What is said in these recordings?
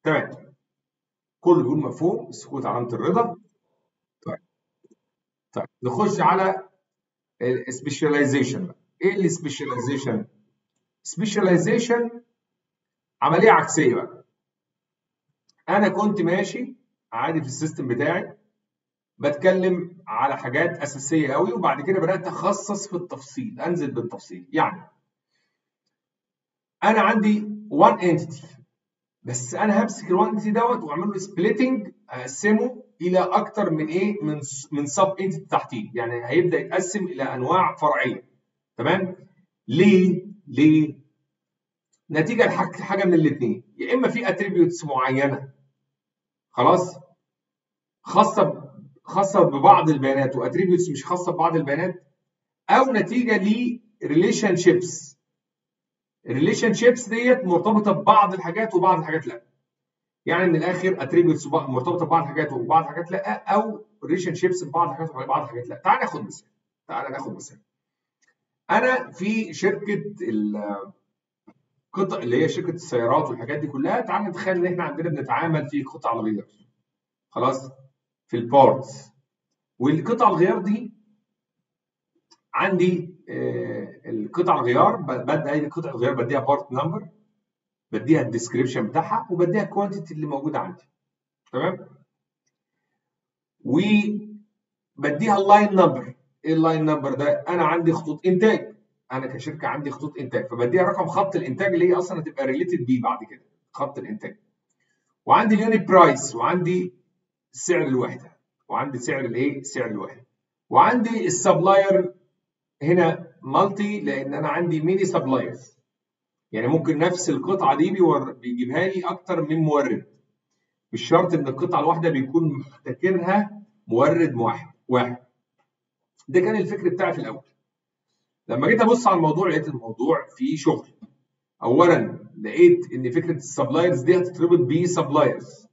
تمام كله بيقول مفهوم السكوت علامه الرضا طيب طيب نخش على السبيشاليزيشن بقى ايه السبيشاليزيشن سبيشاليزيشن عمليه عكسيه بقى انا كنت ماشي عادي في السيستم بتاعي بتكلم على حاجات اساسيه قوي وبعد كده بدات اخصص في التفصيل انزل بالتفصيل يعني انا عندي وان انتيتي بس انا همسك الوان انتيتي دوت واعمل له سبليتنج اقسمه الى اكتر من ايه من من سب انتيتي تحتيه يعني هيبدا يتقسم الى انواع فرعيه تمام ليه ليه نتيجه لحاجه من الاثنين يا اما في اتريبيوتس معينه خلاص خاصه خاصه ببعض البيانات واتريبيوتس مش خاصه ببعض البيانات او نتيجه لريليشن شيبس الريليشن شيبس ديت مرتبطه ببعض الحاجات وبعض الحاجات لا يعني من الاخر اتريبيوتس مرتبطه ببعض الحاجات وبعض الحاجات لا او ريليشن شيبس ببعض الحاجات وبعض الحاجات لا تعال ناخد مثال تعال ناخد مثال انا في شركه القطع اللي هي شركه السيارات والحاجات دي كلها تعال نتخيل ان احنا عندنا بنتعامل في قطع الغيار خلاص في البارتس والقطع الغيار دي عندي آه القطع الغيار بدي اي قطع الغيار بديها بارت نمبر بديها الديسكريبشن بتاعها وبديها الكوانتيتي اللي موجوده عندي تمام وبديها اللاين نمبر ايه اللاين نمبر ده انا عندي خطوط انتاج انا كشركه عندي خطوط انتاج فبديها رقم خط الانتاج اللي هي اصلا هتبقى ريليتد بيه بعد كده خط الانتاج وعندي اليونت برايس وعندي سعر الوحده وعندي سعر الايه سعر الوحده وعندي السبلاير هنا مالتي لان انا عندي ميني سبلايرز يعني ممكن نفس القطعه دي بيور... بيجيبها لي اكتر من مورد مش شرط ان القطعه الواحده بيكون محتكرها مورد واحد واحد ده كان الفكر بتاعي في الاول لما جيت ابص على الموضوع لقيت الموضوع فيه شغل اولا لقيت ان فكره السبلايرز دي هتتربط بسبلايرز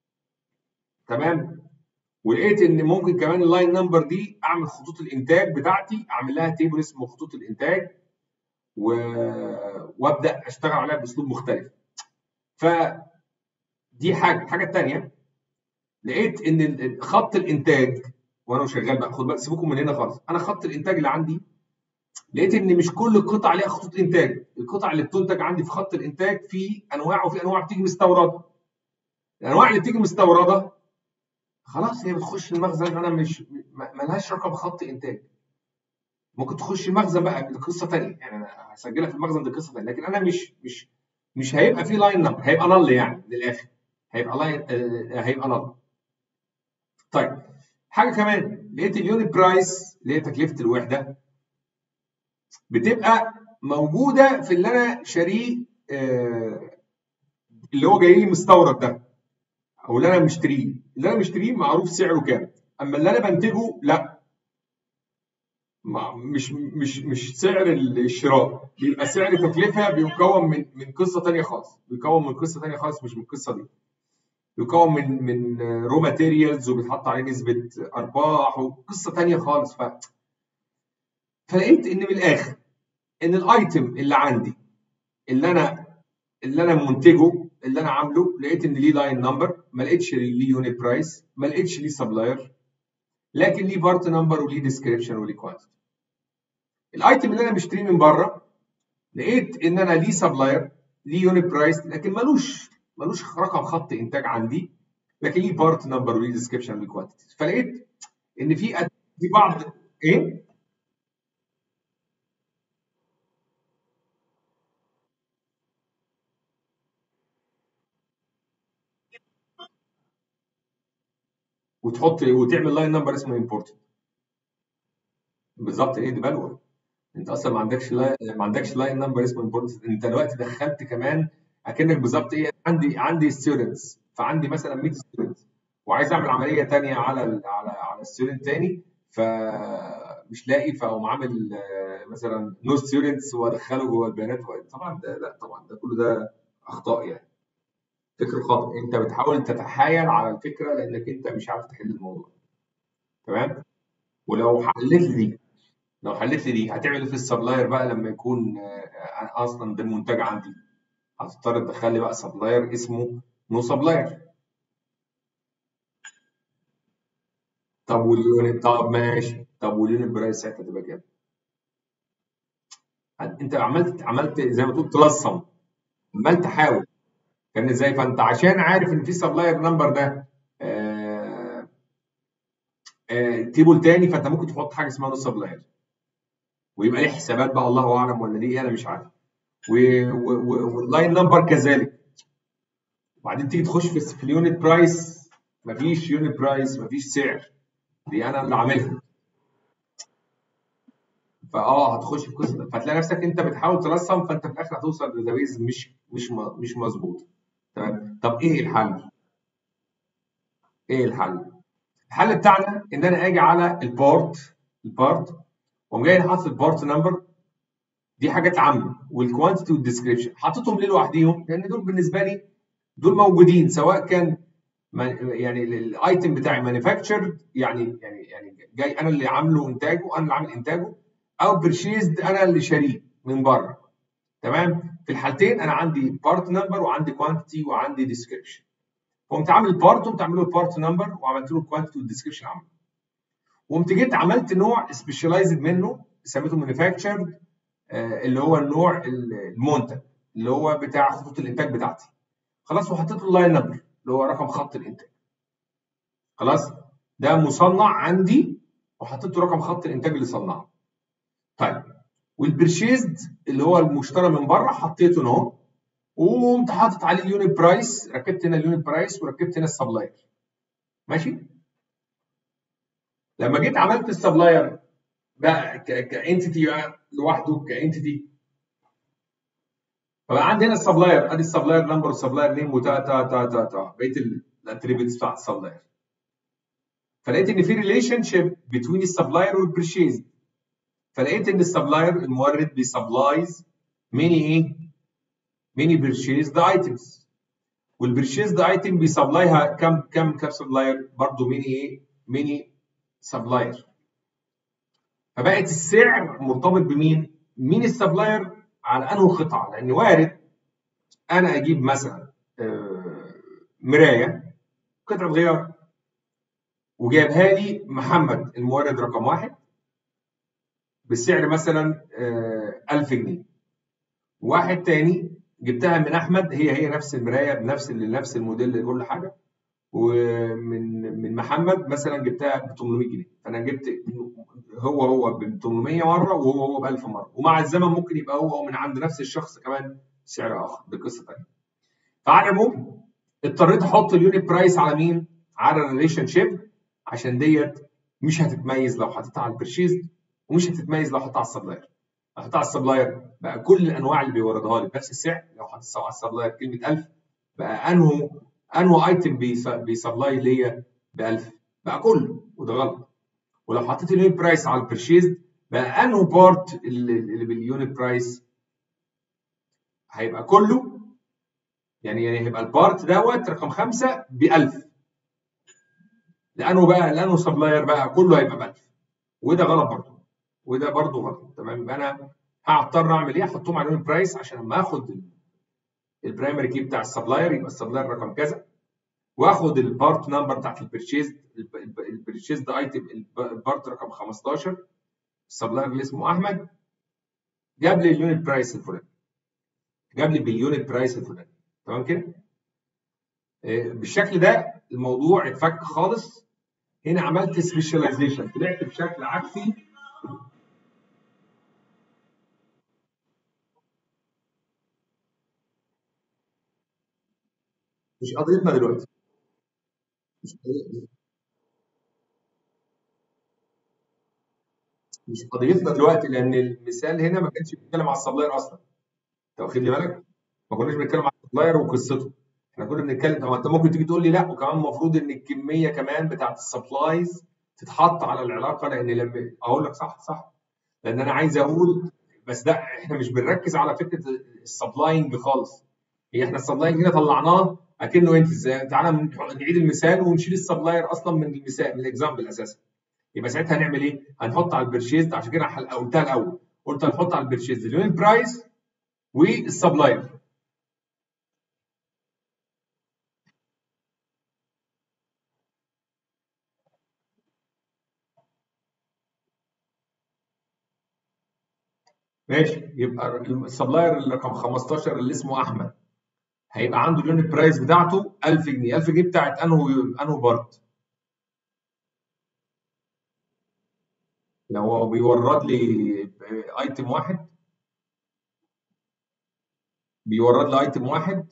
تمام ولقيت ان ممكن كمان اللاين نمبر دي اعمل خطوط الانتاج بتاعتي اعمل لها تيبل اسمه خطوط الانتاج و... وابدا اشتغل عليها باسلوب مختلف ف دي حاجه الحاجه الثانيه لقيت ان خط الانتاج وانا شغال بقى خد بالك سيبكم من هنا خالص انا خط الانتاج اللي عندي لقيت ان مش كل القطع ليها خطوط انتاج القطع اللي بتنتج عندي في خط الانتاج في انواع وفي انواع بتيجي مستورده الانواع اللي بتيجي مستورده خلاص هي بتخش المخزن انا مش ملهاش رقم خط انتاج ممكن تخش المخزن بقى دي قصه ثانيه يعني انا هسجلها في المخزن دي قصه ثانيه لكن انا مش مش مش هيبقى في لاين نمبر هيبقى نل يعني للاخر هيبقى لاين آه هيبقى نل طيب حاجه كمان لقيت اليونت برايس اللي هي تكلفه الوحده بتبقى موجوده في اللي انا شاريه آه اللي هو جاي لي مستورد ده او اللي انا مشتريه اللي انا مشتريه معروف سعره كام اما اللي انا بنتجه لا مش مش مش سعر الشراء بيبقى سعر تكلفه بيكون من من قصه ثانيه خالص بيكون من قصه ثانيه خالص مش من القصه دي بيكون من من رو ماتيريالز وبيتحط عليه نسبه ارباح وقصه ثانيه خالص ف فلقيت ان من الاخر ان الايتم اللي عندي اللي انا اللي انا منتجه اللي انا عامله لقيت ان ليه لاين نمبر ما لقيتش ليه يونت برايس ما لقيتش ليه سبلاير لكن ليه بارت نمبر وليه ديسكريبشن وليه كوانتيتي الايتم اللي انا مشتريه من بره لقيت ان انا ليه سبلاير ليه يونت برايس لكن ملوش ملوش رقم خط انتاج عندي لكن ليه بارت نمبر وليه ديسكريبشن وليه كوانتيتي فلقيت ان في في بعض ايه وتحط وتعمل لاين نمبر اسمه امبورتنت بالظبط ايه دي بلوه انت اصلا ما عندكش لاين ما عندكش لاين نمبر اسمه امبورتنت انت دلوقتي دخلت كمان اكنك بالظبط ايه عندي عندي ستودنتس فعندي مثلا 100 ستودنتس وعايز اعمل عمليه ثانيه على ال على على ستودنت ثاني فمش لاقي فاقوم عامل مثلا نو ستودنتس وادخله جوه البيانات طبعا ده لا طبعا ده كله ده اخطاء يعني فكر خاطئ انت بتحاول تتحايل على الفكره لانك انت مش عارف تحل الموضوع تمام ولو حليت لي دي لو حليت لي دي هتعمل ايه في السبلاير بقى لما يكون اصلا ده المنتج عندي هتضطر تدخل لي بقى سبلاير اسمه نو سبلاير طب واليونت طب ماشي طب واليونت برايس ساعتها تبقى كام؟ انت عملت عملت زي ما تقول تلصم عمال تحاول كان ازاي فانت عشان عارف ان في سبلاير نمبر ده آه آه تيبل تاني فانت ممكن تحط حاجه اسمها نص سبلاير ويبقى ليه حسابات بقى الله اعلم ولا ليه انا مش عارف واللاين نمبر كذلك وبعدين تيجي تخش في في اليونت برايس مفيش يونت برايس مفيش سعر دي انا اللي عاملها فاه هتخش في قصه فتلاقي نفسك انت بتحاول ترسم فانت في الاخر هتوصل لداتابيز مش مش مش مظبوط تمام طب ايه الحل؟ ايه الحل؟ الحل بتاعنا ان انا اجي على البارت البارت واقوم جاي حاطط البارت نمبر دي حاجات عامه والكوانتيتي والديسكربشن حاططهم ليه لوحديهم؟ لان دول بالنسبه لي دول موجودين سواء كان يعني الايتم بتاعي مانيفاكتشرد يعني يعني يعني جاي انا اللي عامله انتاجه انا اللي عامل انتاجه او برشيزد انا اللي شاريه من بره تمام في الحالتين انا عندي بارت نمبر وعندي كوانتيتي وعندي ديسكربشن قمت عامل البارت وقمت عامل له البارت نمبر وعملت له الكوانتيتي والديسكربشن عامل وقمت جيت عملت نوع سبيشاليزد منه سميته مانيفاكتشرد آه اللي هو النوع المنتج اللي هو بتاع خطوط الانتاج بتاعتي خلاص وحطيت له اللاين نمبر اللي هو رقم خط الانتاج خلاص ده مصنع عندي وحطيت له رقم خط الانتاج اللي صنعه طيب والبرشيزد اللي هو المشترى من بره حطيته اهو وقمت حاطط عليه اليونت برايس ركبت هنا اليونت برايس وركبت هنا السبلاير ماشي لما جيت عملت السبلاير بقى كانتيتي لوحده كانتيتي فبقى عندي هنا السبلاير ادي السبلاير نمبر والسبلاير نيم وتا تا تا تا تا بقيه الاتريبيوتس بتاعت السبلاير فلقيت ان في ريليشن شيب بين السبلاير والبرشيز فلقيت ان السبلاير المورد بيسبلايز ميني ايه؟ ميني بيرشيزد ايتمز والبيرشيزد ايتم بيسبلايها كم كم كم سبلاير؟ برضه ميني ايه؟ ميني سبلاير فبقت السعر مرتبط بمين؟ مين السبلاير على انه قطعه لان وارد انا اجيب مثلا مرايه قطعه غيار وجايبها لي محمد المورد رقم واحد بالسعر مثلا 1000 جنيه واحد تاني جبتها من احمد هي هي نفس المرايه بنفس نفس الموديل كل حاجه ومن من محمد مثلا جبتها ب 800 جنيه فانا جبت هو هو ب 800 مره وهو هو ب 1000 مره ومع الزمن ممكن يبقى هو هو من عند نفس الشخص كمان سعر اخر بقصه ثانيه فعلى العموم اضطريت احط اليونت برايس على مين؟ على الريليشن شيب عشان ديت مش هتتميز لو حطيتها على البرشيز ومش هتتميز لو حطيتها على السبلاير لو حطيتها على السبلاير بقى كل الانواع اللي بيوردها لي بنفس السعر لو حطيتها على السبلاير كلمه 1000 بقى انه انه ايتم بيسبلاي ليا ب 1000 بقى كله وده غلط ولو حطيت اليونت برايس على البرشيز بقى انه بارت اللي باليونت برايس هيبقى كله يعني يعني هيبقى البارت دوت رقم خمسه ب 1000 لانه بقى لانه سبلاير بقى كله هيبقى ب 1000 وده غلط برضه وده برضه غلط تمام يبقى انا هضطر اعمل ايه؟ احطهم على اليونت برايس عشان لما اخد البرايمري كي بتاع السبلاير يبقى السبلاير رقم كذا واخد البارت نمبر بتاعت البرشيز البرشيز ده ايتم البارت رقم 15 السبلاير اللي اسمه احمد جاب لي اليونت برايس الفلاني جاب لي باليونت برايس الفلاني تمام كده؟ بالشكل ده الموضوع اتفك خالص هنا عملت سبيشاليزيشن طلعت بشكل عكسي مش قضيتنا دلوقتي مش قضيتنا مش قضيتنا دلوقتي لان المثال هنا ما كانش بيتكلم على السبلاير اصلا انت واخد لي بالك؟ ما كناش بنتكلم على السبلاير وقصته احنا كنا بنتكلم طب انت ممكن تيجي تقول لي لا وكمان المفروض ان الكميه كمان بتاعت السبلايز تتحط على العلاقه لان لما اقول لك صح صح لان انا عايز اقول بس ده احنا مش بنركز على فكره السبلاينج خالص هي احنا السبلاينج هنا طلعناه اكنه انت ازاي تعالى نعيد المثال ونشيل السبلاير اصلا من المثال من الاكزامبل اساسا يبقى ساعتها هنعمل ايه؟ هنحط على البرشيز عشان كده قلتها الاول قلت هنحط على البرشيز اليونت برايس والسبلاير ماشي يبقى السبلاير اللي رقم 15 اللي اسمه احمد هيبقى عنده اليونت برايس بتاعته 1000 جنيه 1000 جنيه بتاعت انهو انهو بارت لو هو بيورد لي ايتم واحد بيورد لي ايتم واحد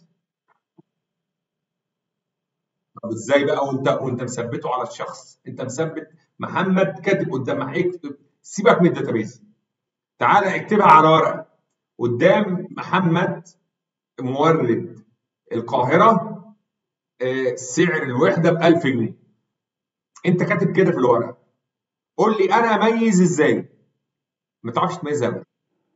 طب ازاي بقى وانت وانت مثبته على الشخص انت مثبت محمد كاتب قدام اكتب سيبك من الداتابيز تعالى اكتبها على ورقه قدام محمد مورد القاهره آه، سعر الوحده ب 1000 جنيه انت كاتب كده في الورقه قول لي انا اميز ازاي ما تعرفش تميزها بقى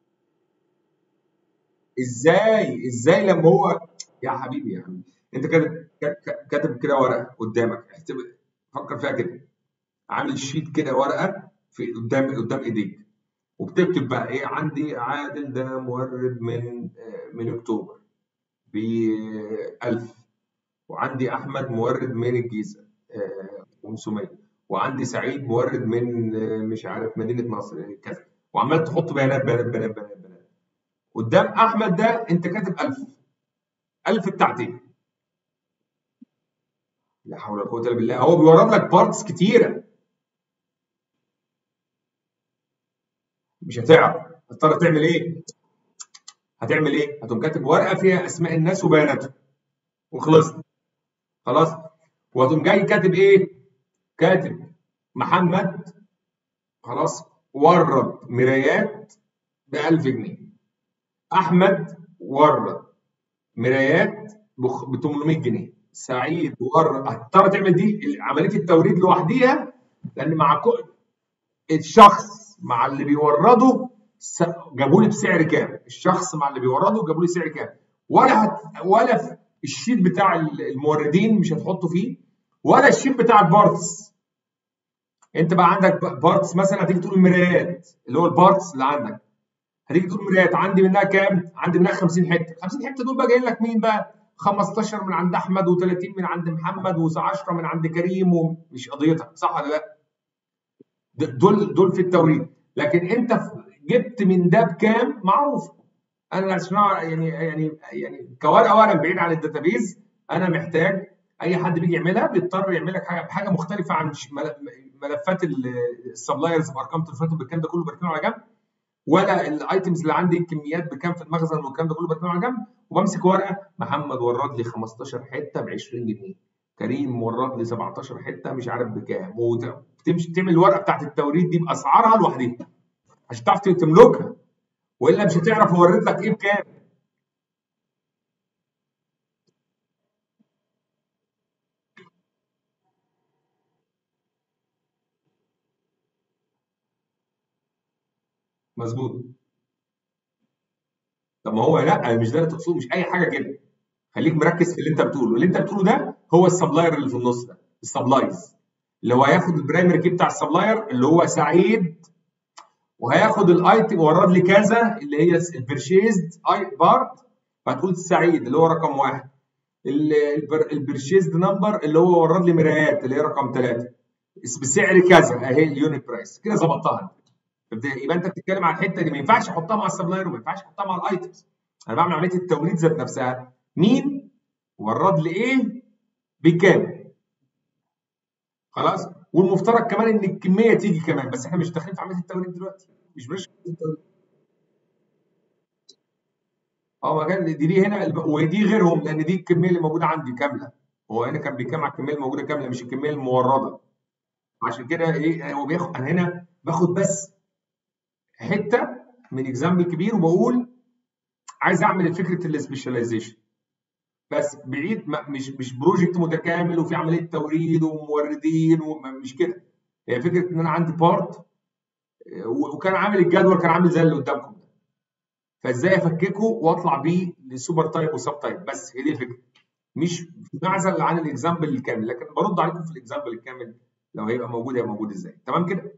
ازاي ازاي لما هو يا حبيبي يا حبيبي انت كاتب كاتب كده ورقه قدامك احسب فكر فيها كده عامل شيت كده ورقه في قدام قدام ايديك وبتكتب بقى ايه عندي عادل ده مورد من من اكتوبر ب 1000 وعندي احمد مورد من الجيزه 500 وعندي سعيد مورد من مش عارف مدينه نصر كذا وعمال تحط بيانات بيانات بيانات بيانات بيانات قدام احمد ده انت كاتب 1000 1000 بتاعتين لا حول ولا قوه الا بالله هو بيورد لك بارتس كتيره مش هتعرف هتضطر تعمل ايه؟ هتعمل ايه؟ هتقوم كاتب ورقه فيها اسماء الناس وبياناتهم وخلصت خلاص وهتقوم جاي كاتب ايه؟ كاتب محمد خلاص ورد مرايات ب 1000 جنيه احمد ورد مرايات ب 800 جنيه سعيد ورد هتضطر تعمل دي عمليه التوريد لوحديها لان مع كل الشخص مع اللي بيورده جابوا لي بسعر كام الشخص مع اللي بيورده جابوا لي سعر كام ولا هت... ولا في الشيت بتاع الموردين مش هتحطه فيه ولا الشيت بتاع البارتس انت بقى عندك بارتس مثلا هتيجي تقول المرايات اللي هو البارتس اللي عندك هتيجي تقول مرايات عندي منها كام عندي منها 50 حته 50 حته دول بقى جايين لك مين بقى 15 من عند احمد و30 من عند محمد و10 من عند كريم ومش قضيتك صح ولا لا دول دول في التوريد لكن انت جبت من ده بكام معروف انا عشان يعني يعني يعني كورقه ورقه بعيد عن الداتابيز انا محتاج اي حد بيجي يعملها بيضطر يعمل لك حاجه بحاجه مختلفه عن ملفات السبلايرز بارقام تليفوناتهم بالكلام ده كله بركنه على جنب ولا الايتمز اللي عندي الكميات بكام في المخزن والكلام ده كله بركنه على جنب وبمسك ورقه محمد ورد لي 15 حته ب 20 جنيه كريم ورد لي 17 حته مش عارف بكام وتمشي تعمل الورقه بتاعت التوريد دي باسعارها لوحدها عشان تعرف تملكها والا مش هتعرف اورد لك ايه بكام مظبوط طب ما هو لا مش ده اللي تقصده مش اي حاجه كده خليك مركز في اللي انت بتقوله اللي انت بتقوله ده هو السبلاير اللي في النص ده السبلايز اللي هو هياخد البرايمري كي بتاع السبلاير اللي هو سعيد وهياخد الايتم ورد لي كذا اللي هي البرشيزد اي بارت فهتقول سعيد اللي هو رقم واحد البرشيزد نمبر اللي هو ورد لي مرايات اللي هي رقم ثلاثه بسعر كذا اهي اليونت برايس كده ظبطتها يبقى انت بتتكلم عن الحته دي ما ينفعش احطها مع السبلاير وما ينفعش احطها مع الايتمز انا بعمل عمليه التوريد ذات نفسها مين ورد لي ايه بكام خلاص والمفترض كمان ان الكميه تيجي كمان بس احنا مش داخلين في عمليه التوريد دلوقتي مش مش اه ما كان دي, دي هنا ودي غيرهم لان دي الكميه اللي موجوده عندي كامله هو هنا كان بيتكلم على الكميه الموجوده كامله مش الكميه المورده عشان كده ايه هو بياخد انا هنا باخد بس حته من اكزامبل كبير وبقول عايز اعمل فكره السبيشاليزيشن بس بعيد مش مش بروجكت متكامل وفي عمليه توريد وموردين ومش كده هي فكره ان انا عندي بارت وكان عامل الجدول كان عامل زي اللي قدامكم ده فازاي افككه واطلع بيه لسوبر تايب وسب تايب بس هي دي الفكره مش معزل عن الاكزامبل الكامل لكن برد عليكم في الاكزامبل الكامل لو هيبقى موجود هيبقى موجود ازاي تمام كده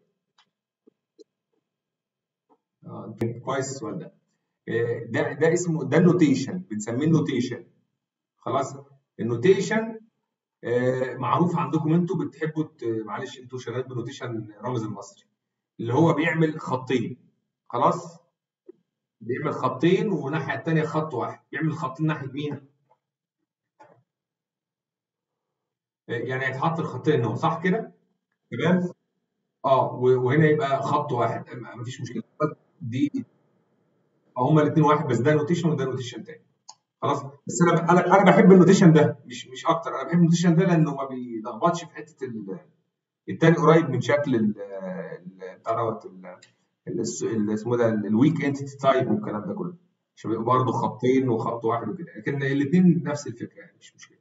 آه كويس السؤال ده ده ده اسمه ده النوتيشن بنسميه النوتيشن خلاص النوتيشن آه معروف عندكم انتوا بتحبوا معلش انتوا شغالين بنوتيشن رمز المصري اللي هو بيعمل خطين خلاص بيعمل خطين والناحيه الثانيه خط واحد بيعمل خطين ناحيه مين؟ يعني هيتحط الخطين اهو صح كده؟ تمام؟ اه وهنا يبقى خط واحد مفيش مشكله دي هما الاثنين واحد بس ده نوتيشن وده نوتيشن تاني خلاص بس انا انا انا بحب النوتيشن ده مش مش اكتر انا بحب النوتيشن ده لانه ما بيلخبطش في حته التاني قريب من شكل بتاع دوت اسمه ده الويك انتيتي تايب والكلام ده كله عشان بيبقوا برضه خطين وخط واحد وكده لكن الاثنين نفس الفكره يعني مش مشكله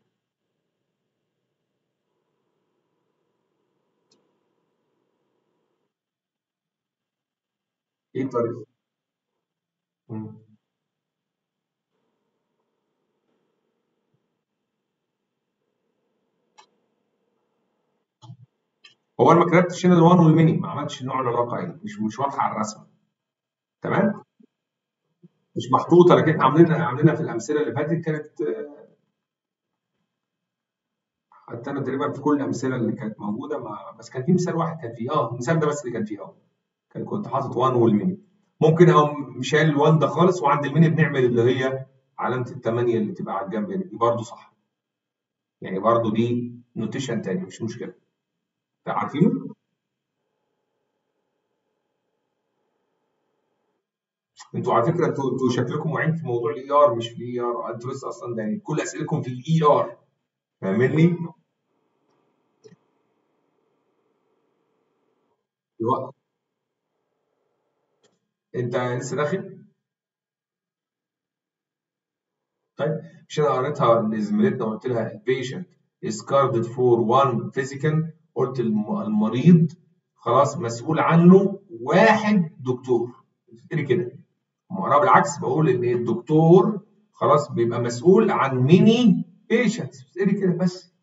ايه الطريقه؟ هو انا ما كتبتش هنا ال1 والميني ما عملتش نوع العلاقه يعني مش مش واضحه على الرسمه تمام مش محطوطه لكن احنا عاملينها عاملينها في الامثله اللي فاتت كانت حتى انا تقريبا في كل الامثله اللي كانت موجوده مع بس كان في مثال واحد كان فيه اه المثال ده بس اللي كان فيه اه كان كنت حاطط 1 والميني ممكن اقوم شايل ال1 ده خالص وعند الميني بنعمل اللي هي علامه الثمانيه اللي تبقى على الجنب دي برضه صح يعني برضه دي نوتيشن تاني مش مشكله عارفينه؟ انتوا على فكره انتوا انتوا شكلكم واعيين في موضوع الاي ار مش في الاي ار انتوا لسه اصلا يعني كل اسئلتكم في الاي ار فاهمني؟ الوقت انت لسه داخل؟ طيب مش انا قريتها لزميلتنا وقلت لها البيشنت is carded for one physical قلت المريض خلاص مسؤول عنه واحد دكتور افتكري كده مقراها بالعكس بقول ان الدكتور خلاص بيبقى مسؤول عن ميني بيشنتس افتكري كده بس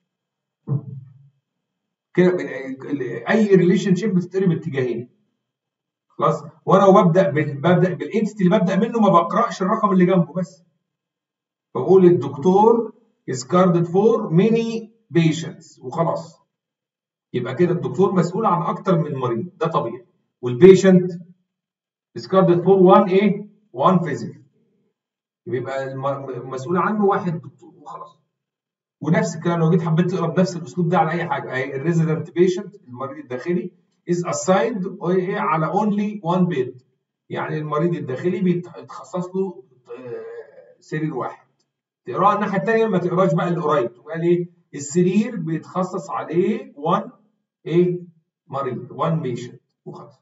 كده اي ريليشن شيب بتتقري باتجاهين خلاص وانا وببدا ببدا بالانتيتي اللي ببدا منه ما بقراش الرقم اللي جنبه بس بقول الدكتور is carded for many patients وخلاص يبقى كده الدكتور مسؤول عن اكتر من مريض ده طبيعي والبيشنت discarded for one ايه؟ one physical يبقى المسؤول عنه واحد دكتور وخلاص ونفس الكلام لو جيت حبيت تقرا بنفس الاسلوب ده على اي حاجه اهي الريزيدنت بيشنت المريض الداخلي is assigned على only one bed يعني المريض الداخلي بيتخصص له سرير واحد تقراها الناحيه الثانيه ما تقراش بقى اللي قريب تقول ايه السرير بيتخصص عليه 1 ايه مريض 1 بيشنت وخلاص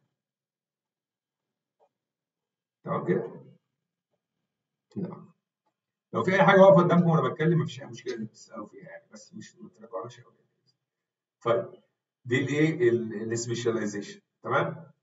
تمام كده؟ نعم لو في اي حاجه واقفه قدامكم وانا بتكلم مفيش اي مشكله انك تسالوا فيها يعني بس مش ما تراجعوش قوي طيب دي الايه السبيشاليزيشن تمام